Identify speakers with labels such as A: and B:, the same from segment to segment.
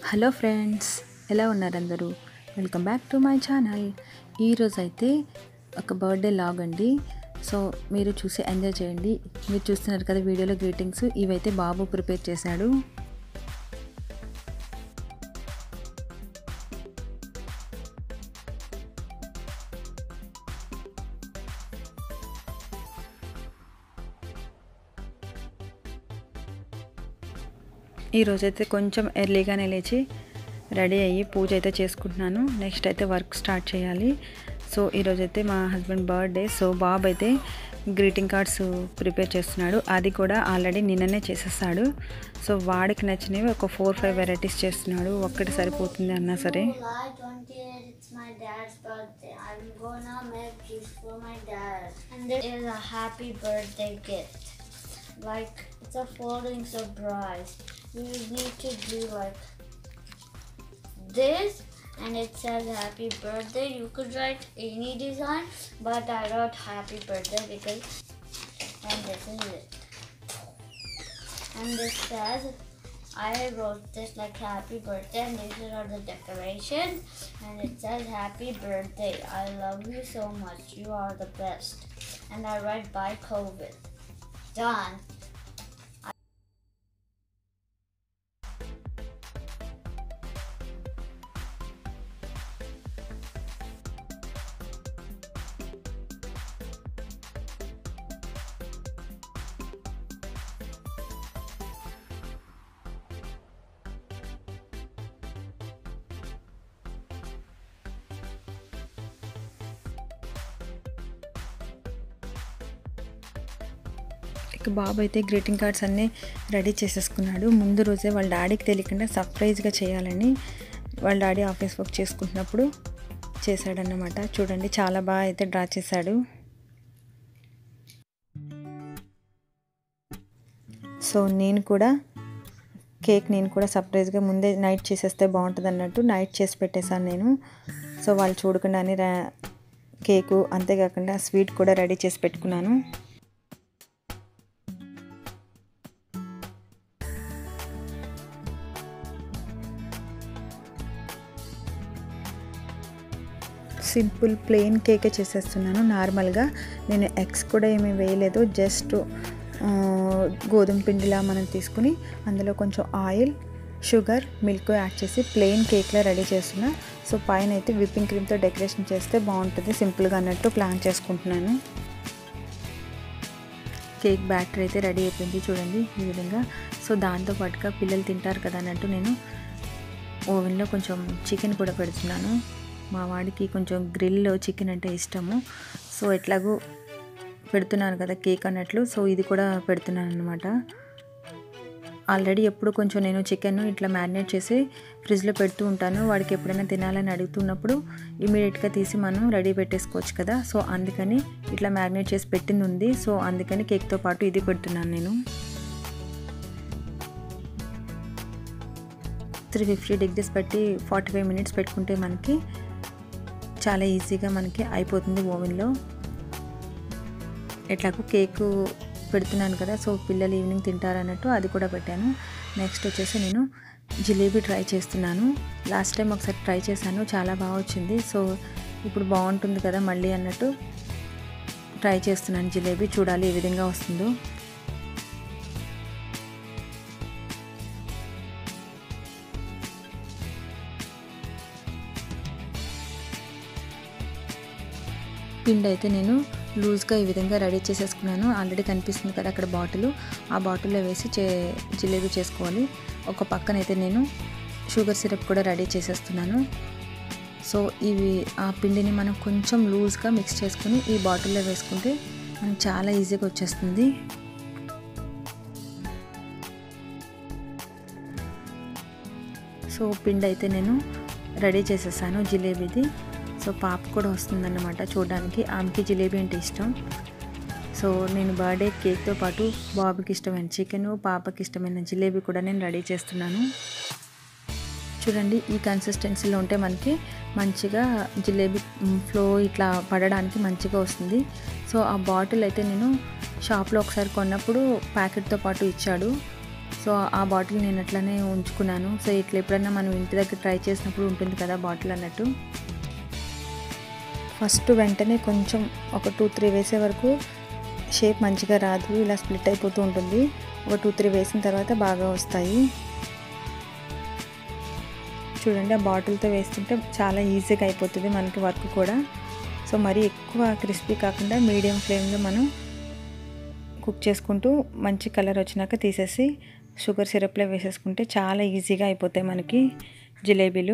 A: Hello friends ఎలా ఉన్నారు అందరూ welcome back to my channel ఈరోజు అయితే ఒక బర్త్డే లాగ్ అండి సో మీరు చూసి ఎంజాయ్ చేయండి మీరు చూస్తున్నారు కదా వీడియోలో గ్రీటింగ్స్ ఇవైతే బాబు ప్రిపేర్ చేశాడు ఈరోజైతే కొంచెం ఎర్లీగానే లేచి రెడీ అయ్యి పూజ అయితే చేసుకుంటున్నాను నెక్స్ట్ అయితే వర్క్ స్టార్ట్ చేయాలి సో ఈరోజైతే మా హస్బెండ్ బర్త్డే సో బాబు అయితే గ్రీటింగ్ కార్డ్స్ ప్రిపేర్ చేస్తున్నాడు అది కూడా ఆల్రెడీ నిన్ననే చేసేస్తాడు సో వాడికి నచ్చినవి ఒక ఫోర్ ఫైవ్ వెరైటీస్ చేస్తున్నాడు ఒక్కటి సరిపోతుంది అన్నా సరే
B: July 28th, it's my dad's birthday. I'm gonna make gifts for my dad. And this is a happy birthday gift. Like, it's a folding surprise. You need to do like this, and it says happy birthday. You could write any design, but I wrote happy birthday because, and this is it. And this says, I wrote this like happy birthday, and these are the decorations, and it says happy birthday. I love you so much. You are the best. And I write bye COVID. Done.
A: ఇక బాబు అయితే greeting cards అన్నీ ready చేసేసుకున్నాడు ముందు రోజే వాళ్ళ డాడీకి తెలియకుండా సర్ప్రైజ్గా చేయాలని వాళ్ళ డాడీ ఆఫీస్ వర్క్ చేసుకుంటున్నప్పుడు చేశాడన్నమాట చూడండి చాలా బాగా అయితే డ్రా చేశాడు సో నేను కూడా కేక్ నేను కూడా సర్ప్రైజ్గా ముందే నైట్ చేసేస్తే బాగుంటుంది అన్నట్టు నైట్ చేసి పెట్టేశాను నేను సో వాళ్ళు చూడకుండానే రా కేకు అంతేకాకుండా స్వీట్ కూడా రెడీ చేసి పెట్టుకున్నాను సింపుల్ ప్లెయిన్ కేకే చేసేస్తున్నాను నార్మల్గా నేను ఎగ్స్ కూడా ఏమీ వేయలేదు జస్ట్ గోధుమ పిండిలా మనం తీసుకుని అందులో కొంచెం ఆయిల్ షుగర్ మిల్క్ యాడ్ చేసి ప్లెయిన్ కేక్లా రెడీ చేస్తున్నా సో పైన అయితే విప్పింగ్ క్రీమ్తో డెకరేషన్ చేస్తే బాగుంటుంది సింపుల్గా అన్నట్టు ప్లాన్ చేసుకుంటున్నాను కేక్ బ్యాటర్ అయితే రెడీ అయిపోయింది చూడండి ఈ విధంగా సో దాంతో పాటుగా పిల్లలు తింటారు కదా అన్నట్టు నేను ఓవెన్లో కొంచెం చికెన్ కూడా పెడుతున్నాను మా వాడికి కొంచెం గ్రిల్ చికెన్ అంటే ఇష్టము సో ఎట్లాగూ పెడుతున్నాను కదా కేక్ అన్నట్లు సో ఇది కూడా పెడుతున్నాను అనమాట ఆల్రెడీ ఎప్పుడు కొంచెం నేను చికెన్ ఇట్లా మ్యారినేట్ చేసి ఫ్రిడ్జ్లో పెడుతూ ఉంటాను వాడికి ఎప్పుడైనా తినాలని అడుగుతున్నప్పుడు ఇమీడియట్గా తీసి మనం రెడీ పెట్టేసుకోవచ్చు కదా సో అందుకని ఇట్లా మ్యారినేట్ చేసి పెట్టింది ఉంది సో అందుకని కేక్తో పాటు ఇది పెడుతున్నాను నేను త్రీ ఫిఫ్టీ డిగ్రీస్ పెట్టి ఫార్టీ ఫైవ్ మినిట్స్ పెట్టుకుంటే మనకి చాలా ఈజీగా మనకి అయిపోతుంది ఓవెన్లో ఎట్లాగో కేకు పెడుతున్నాను కదా సో పిల్లలు ఈవినింగ్ తింటారన్నట్టు అది కూడా పెట్టాను నెక్స్ట్ వచ్చేసి నేను జిలేబీ ట్రై చేస్తున్నాను లాస్ట్ టైం ఒకసారి ట్రై చేశాను చాలా బాగా వచ్చింది సో ఇప్పుడు బాగుంటుంది కదా మళ్ళీ అన్నట్టు ట్రై చేస్తున్నాను జిలేబీ చూడాలి ఏ విధంగా వస్తుందో పిండి అయితే నేను లూజ్గా ఈ విధంగా రెడీ చేసేసుకున్నాను ఆల్రెడీ కనిపిస్తుంది కదా అక్కడ బాటిల్ ఆ బాటిల్లో వేసి చే జిలేబీ చేసుకోవాలి ఒక పక్కనైతే నేను షుగర్ సిరప్ కూడా రెడీ చేసేస్తున్నాను సో ఇవి ఆ పిండిని మనం కొంచెం లూజ్గా మిక్స్ చేసుకుని ఈ బాటిల్లో వేసుకుంటే మనకు చాలా ఈజీగా వచ్చేస్తుంది సో పిండి అయితే నేను రెడీ చేసేసాను జిలేబీది సో పాప కూడా వస్తుందన్నమాట చూడడానికి ఆమెకి జిలేబీ అంటే ఇష్టం సో నేను బర్త్డే కేక్తో పాటు బాబుకి ఇష్టమైన చికెన్ పాపకి ఇష్టమైన జిలేబీ కూడా నేను రెడీ చేస్తున్నాను చూడండి ఈ కన్సిస్టెన్సీలో ఉంటే మనకి మంచిగా జిలేబీ ఫ్లో ఇట్లా పడడానికి మంచిగా వస్తుంది సో ఆ బాటిల్ అయితే నేను షాప్లో ఒకసారి కొన్నప్పుడు ప్యాకెట్తో పాటు ఇచ్చాడు సో ఆ బాటిల్ నేను అట్లనే ఉంచుకున్నాను సో ఇట్లా ఎప్పుడైనా మనం ఇంటి దగ్గర ట్రై చేసినప్పుడు ఉంటుంది కదా బాటిల్ అన్నట్టు ఫస్ట్ వెంటనే కొంచెం ఒక టూ త్రీ వేసే వరకు షేప్ మంచిగా రాదు ఇలా స్ప్లిట్ అయిపోతూ ఉంటుంది ఒక టూ త్రీ వేసిన తర్వాత బాగా వస్తాయి చూడండి ఆ బాటిల్తో వేస్తుంటే చాలా ఈజీగా అయిపోతుంది మనకి వర్క్ కూడా సో మరీ ఎక్కువ క్రిస్పీ కాకుండా మీడియం ఫ్లేమ్లో మనం కుక్ చేసుకుంటూ మంచి కలర్ వచ్చినాక తీసేసి షుగర్ సిరప్లో వేసేసుకుంటే చాలా ఈజీగా అయిపోతాయి మనకి జిలేబీలు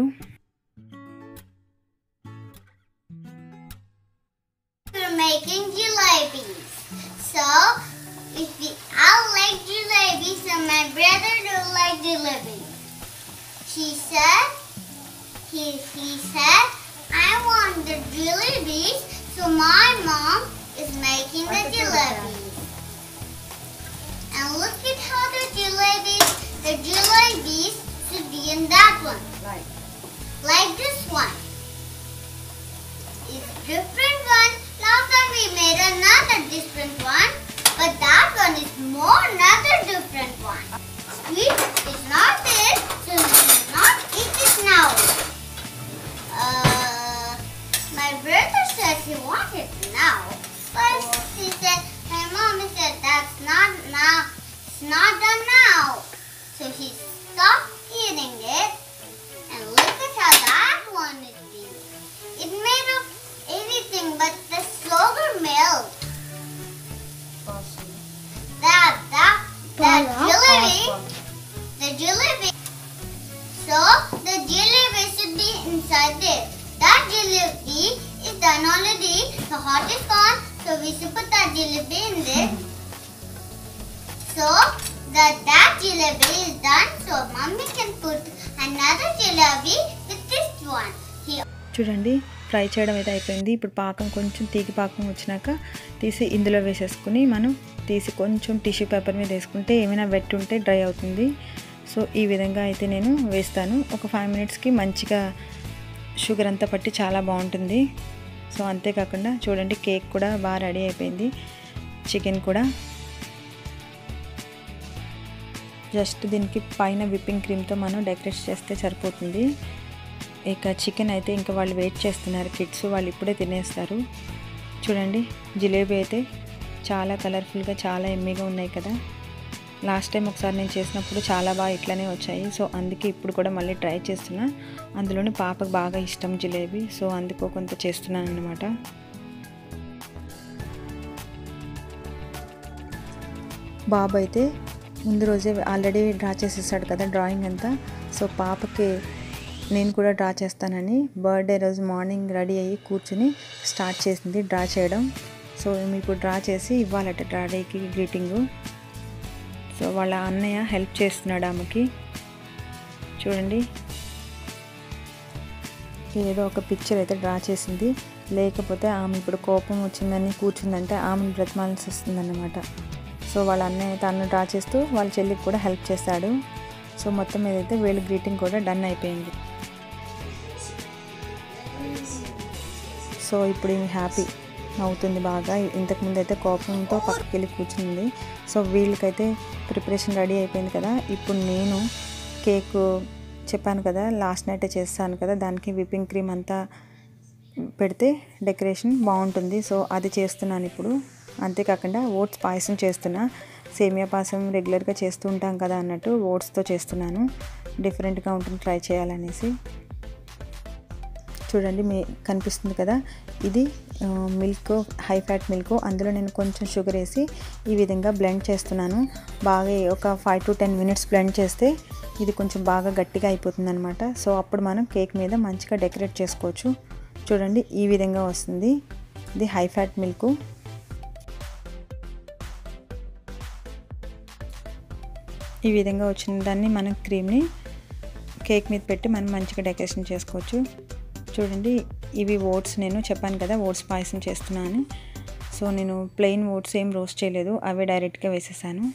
B: We're making jalebis. So, if we all like jalebis, and my brother don't like jalebis. She said, he, he said, I want the jalebis, so my mom is making the jalebis. And look at how the jalebis, the jalebis should be in that one.
C: Right.
B: Like this one. It's different one. Last time we made another different one, but that one is more another different one. Sweet is not this, so we should not eat this now. Uh, my brother says he wants it now, but he said, my mommy said that's not now. It's not done now. So he stopped eating it, and look at how that one is being. It made of anything but the sugar milk. That that that jalebi, the jalebi. So the jalebi should be inside there. That jalebi is done already. The hot is gone, so we should put that jalebi in there. So that that jalebi is done, so mommy can put another jalebi with this one. He
A: చూడండి fry చేయడం అయితే అయిపోయింది ఇప్పుడు పాకం కొంచెం తీగి పాకం వచ్చినాక తీసి ఇందులో వేసేసుకుని మనం తీసి కొంచెం టిష్యూ పేపర్ మీద వేసుకుంటే ఏమైనా వెట్ ఉంటే డ్రై అవుతుంది సో ఈ విధంగా అయితే నేను వేస్తాను ఒక ఫైవ్ మినిట్స్కి మంచిగా షుగర్ అంతా పట్టి చాలా బాగుంటుంది సో అంతేకాకుండా చూడండి కేక్ కూడా బాగా రెడీ అయిపోయింది చికెన్ కూడా జస్ట్ దీనికి పైన విప్పింగ్ క్రీమ్తో మనం డెకరేట్ చేస్తే సరిపోతుంది ఇక చికెన్ అయితే ఇంకా వాళ్ళు వెయిట్ చేస్తున్నారు కిడ్స్ వాళ్ళు ఇప్పుడే తినేస్తారు చూడండి జిలేబీ అయితే చాలా కలర్ఫుల్గా చాలా ఎమ్మీగా ఉన్నాయి కదా లాస్ట్ టైం ఒకసారి నేను చేసినప్పుడు చాలా బాగా ఇట్లానే వచ్చాయి సో అందుకే ఇప్పుడు కూడా మళ్ళీ ట్రై చేస్తున్నా అందులోని పాపకు బాగా ఇష్టం జిలేబీ సో అందుకో కొంత చేస్తున్నాను అనమాట బాబు అయితే ముందు రోజే ఆల్రెడీ డ్రా చేసేసాడు కదా డ్రాయింగ్ అంతా సో పాపకి నేను కూడా డ్రా చేస్తానని బర్త్డే రోజు మార్నింగ్ రెడీ అయ్యి కూర్చుని స్టార్ట్ చేసింది డ్రా చేయడం సో మేము ఇప్పుడు డ్రా చేసి ఇవ్వాలట డాడీకి గ్రీటింగు సో వాళ్ళ అన్నయ్య హెల్ప్ చేస్తున్నాడు ఆమెకి చూడండి ఏదో ఒక పిక్చర్ అయితే డ్రా చేసింది లేకపోతే ఆమె ఇప్పుడు కోపం వచ్చిందని కూర్చుందంటే ఆమెను బ్రతిమాల్సి వస్తుందన్నమాట సో వాళ్ళ అన్నయ్య తను డ్రా చేస్తూ వాళ్ళ చెల్లికి కూడా హెల్ప్ చేస్తాడు సో మొత్తం ఏదైతే వీళ్ళ గ్రీటింగ్ కూడా డన్ అయిపోయింది సో ఇప్పుడు ఈమె హ్యాపీ నవ్వుతుంది బాగా ఇంతకుముందు అయితే కోపంతో పక్కకి వెళ్ళి కూర్చుంది సో వీళ్ళకైతే ప్రిపరేషన్ రెడీ అయిపోయింది కదా ఇప్పుడు నేను కేక్ చెప్పాను కదా లాస్ట్ నైటే చేస్తాను కదా దానికి విప్పింగ్ క్రీమ్ అంతా పెడితే డెకరేషన్ బాగుంటుంది సో అది చేస్తున్నాను ఇప్పుడు అంతేకాకుండా ఓట్స్ పాయసం చేస్తున్నా సేమియా పాయసం రెగ్యులర్గా చేస్తూ ఉంటాం కదా అన్నట్టు ఓట్స్తో చేస్తున్నాను డిఫరెంట్గా ఉంటుంది ట్రై చేయాలనేసి చూడండి మీ కనిపిస్తుంది కదా ఇది మిల్క్ హై ఫ్యాట్ మిల్క్ అందులో నేను కొంచెం షుగర్ వేసి ఈ విధంగా బ్లెండ్ చేస్తున్నాను బాగా ఒక five to ten minutes blend చేస్తే ఇది కొంచెం బాగా గట్టిగా అయిపోతుంది అనమాట సో అప్పుడు మనం కేక్ మీద మంచిగా డెకరేట్ చేసుకోవచ్చు చూడండి ఈ విధంగా వస్తుంది ఇది హై ఫ్యాట్ మిల్క్ ఈ విధంగా వచ్చిన దాన్ని మనం క్రీమ్ని కేక్ మీద పెట్టి మనం మంచిగా డెకరేషన్ చేసుకోవచ్చు చూడండి ఇవి ఓట్స్ నేను చెప్పాను కదా ఓట్స్ పాయసం చేస్తున్నాను సో నేను ప్లెయిన్ ఓట్స్ ఏం రోస్ట్ చేయలేదు అవే డైరెక్ట్గా వేసేసాను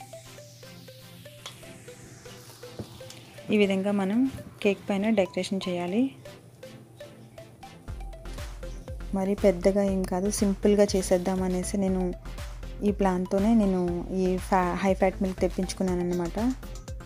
A: ఈ విధంగా మనం కేక్ పైన డెకరేషన్ చేయాలి మరి పెద్దగా ఏం కాదు సింపుల్గా చేసేద్దాం అనేసి నేను ఈ ప్లాన్తోనే నేను ఈ ఫ్యా హై ఫ్యాట్ మిల్క్ తెప్పించుకున్నాను అనమాట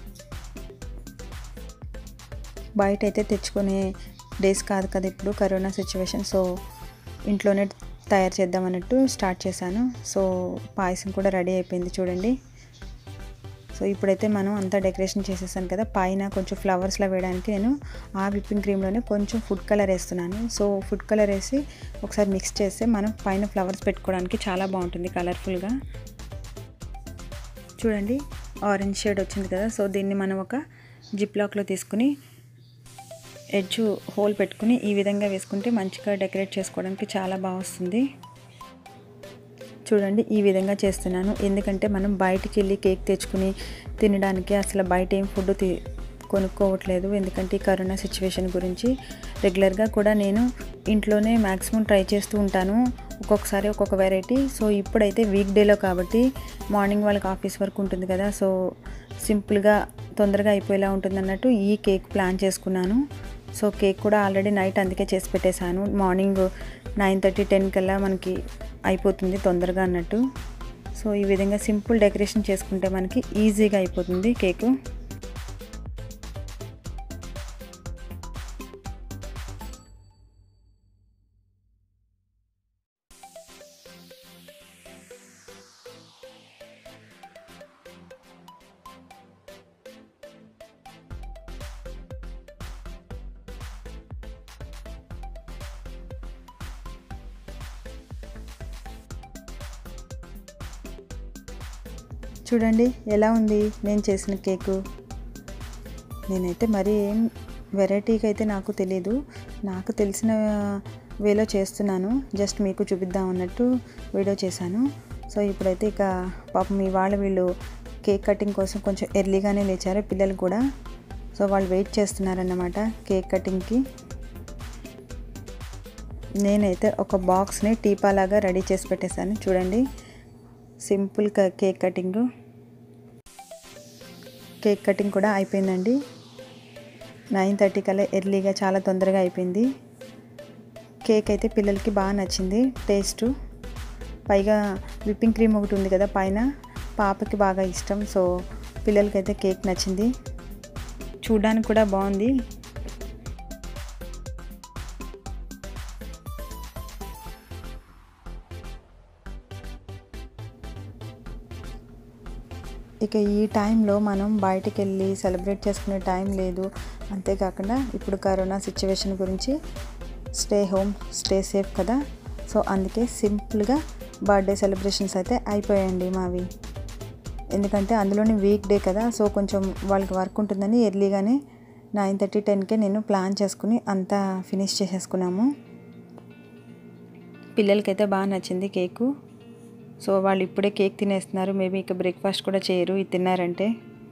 A: బయట అయితే తెచ్చుకునే డేస్ కాదు కదా ఇప్పుడు కరోనా సిచ్యువేషన్ సో ఇంట్లోనే తయారు చేద్దాం అన్నట్టు స్టార్ట్ చేశాను సో పాయసం కూడా రెడీ అయిపోయింది చూడండి సో ఇప్పుడైతే మనం అంతా డెకరేషన్ చేసేసాను కదా పైన కొంచెం ఫ్లవర్స్లో వేయడానికి నేను ఆ విప్పింగ్ క్రీమ్లోనే కొంచెం ఫుడ్ కలర్ వేస్తున్నాను సో ఫుడ్ కలర్ వేసి ఒకసారి మిక్స్ చేస్తే మనం పైన ఫ్లవర్స్ పెట్టుకోవడానికి చాలా బాగుంటుంది కలర్ఫుల్గా చూడండి ఆరెంజ్ షేడ్ వచ్చింది కదా సో దీన్ని మనం ఒక జిప్ లాక్లో తీసుకుని ఎడ్జ్ హోల్ పెట్టుకుని ఈ విధంగా వేసుకుంటే మంచిగా డెకరేట్ చేసుకోవడానికి చాలా బాగా వస్తుంది చూడండి ఈ విధంగా చేస్తున్నాను ఎందుకంటే మనం బయటికి వెళ్ళి కేక్ తెచ్చుకుని తినడానికి అసలు బయట ఏం ఫుడ్ తి కొనుక్కోవట్లేదు ఎందుకంటే ఈ కరోనా సిచ్యువేషన్ గురించి రెగ్యులర్గా కూడా నేను ఇంట్లోనే మ్యాక్సిమం ట్రై చేస్తూ ఉంటాను ఒక్కొక్కసారి ఒక్కొక్క వెరైటీ సో ఇప్పుడైతే వీక్ డేలో కాబట్టి మార్నింగ్ వాళ్ళకి ఆఫీస్ వర్క్ ఉంటుంది కదా సో సింపుల్గా తొందరగా అయిపోయేలా ఉంటుంది అన్నట్టు ఈ కేక్ ప్లాన్ చేసుకున్నాను సో కేక్ కూడా ఆల్రెడీ నైట్ అందుకే చేసి పెట్టేశాను మార్నింగ్ నైన్ థర్టీ టెన్ కల్లా మనకి అయిపోతుంది తొందరగా అన్నట్టు సో ఈ విధంగా సింపుల్ డెకరేషన్ చేసుకుంటే మనకి ఈజీగా అయిపోతుంది కేకు చూడండి ఎలా ఉంది నేను చేసిన కేకు నేనైతే మరీ ఏం వెరైటీగా అయితే నాకు తెలీదు నాకు తెలిసిన వేలో చేస్తున్నాను జస్ట్ మీకు చూపిద్దాం అన్నట్టు వీడియో చేశాను సో ఇప్పుడైతే ఇక పాపం ఇవాళ వీళ్ళు కేక్ కటింగ్ కోసం కొంచెం ఎర్లీగానే లేచారు పిల్లలు కూడా సో వాళ్ళు వెయిట్ చేస్తున్నారన్నమాట కేక్ కటింగ్కి నేనైతే ఒక బాక్స్ని టీపా లాగా రెడీ చేసి పెట్టేశాను చూడండి simple cake cutting cake cutting కూడా అయిపోయిందండి నైన్ థర్టీ కల్లా ఎర్లీగా చాలా తొందరగా అయిపోయింది కేక్ అయితే పిల్లలకి బాగా నచ్చింది టేస్ట్ పైగా విప్పింగ్ క్రీమ్ ఒకటి ఉంది కదా పైన పాపకి బాగా ఇష్టం సో పిల్లలకైతే కేక్ నచ్చింది చూడడానికి కూడా బాగుంది ఇక ఈ టైంలో మనం బయటికి వెళ్ళి సెలబ్రేట్ చేసుకునే టైం లేదు అంతేకాకుండా ఇప్పుడు కరోనా సిచ్యువేషన్ గురించి స్టే హోమ్ స్టే సేఫ్ కదా సో అందుకే సింపుల్గా బర్త్డే సెలబ్రేషన్స్ అయితే అయిపోయాయండి మావి ఎందుకంటే అందులోని వీక్ డే కదా సో కొంచెం వాళ్ళకి వర్క్ ఉంటుందని ఎర్లీగానే నైన్ థర్టీ టెన్కే నేను ప్లాన్ చేసుకుని అంతా ఫినిష్ చేసేసుకున్నాము పిల్లలకైతే బాగా నచ్చింది కేకు సో వాళ్ళు ఇప్పుడే కేక్ తినేస్తున్నారు మేబీ ఇక బ్రేక్ఫాస్ట్ కూడా చేయరు ఇది తిన్నారంటే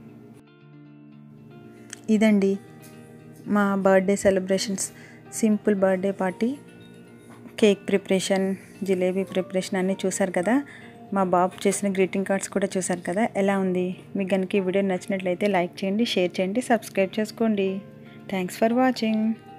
A: ఇదండి మా birthday celebrations simple birthday party cake preparation jalebi preparation అన్నీ చూసారు కదా మా బాబు చేసిన గ్రీటింగ్ కార్డ్స్ కూడా చూసారు కదా ఎలా ఉంది మీకు కనుక ఈ వీడియో నచ్చినట్లయితే లైక్ చేయండి షేర్ చేయండి సబ్స్క్రైబ్ చేసుకోండి థ్యాంక్స్ ఫర్ వాచింగ్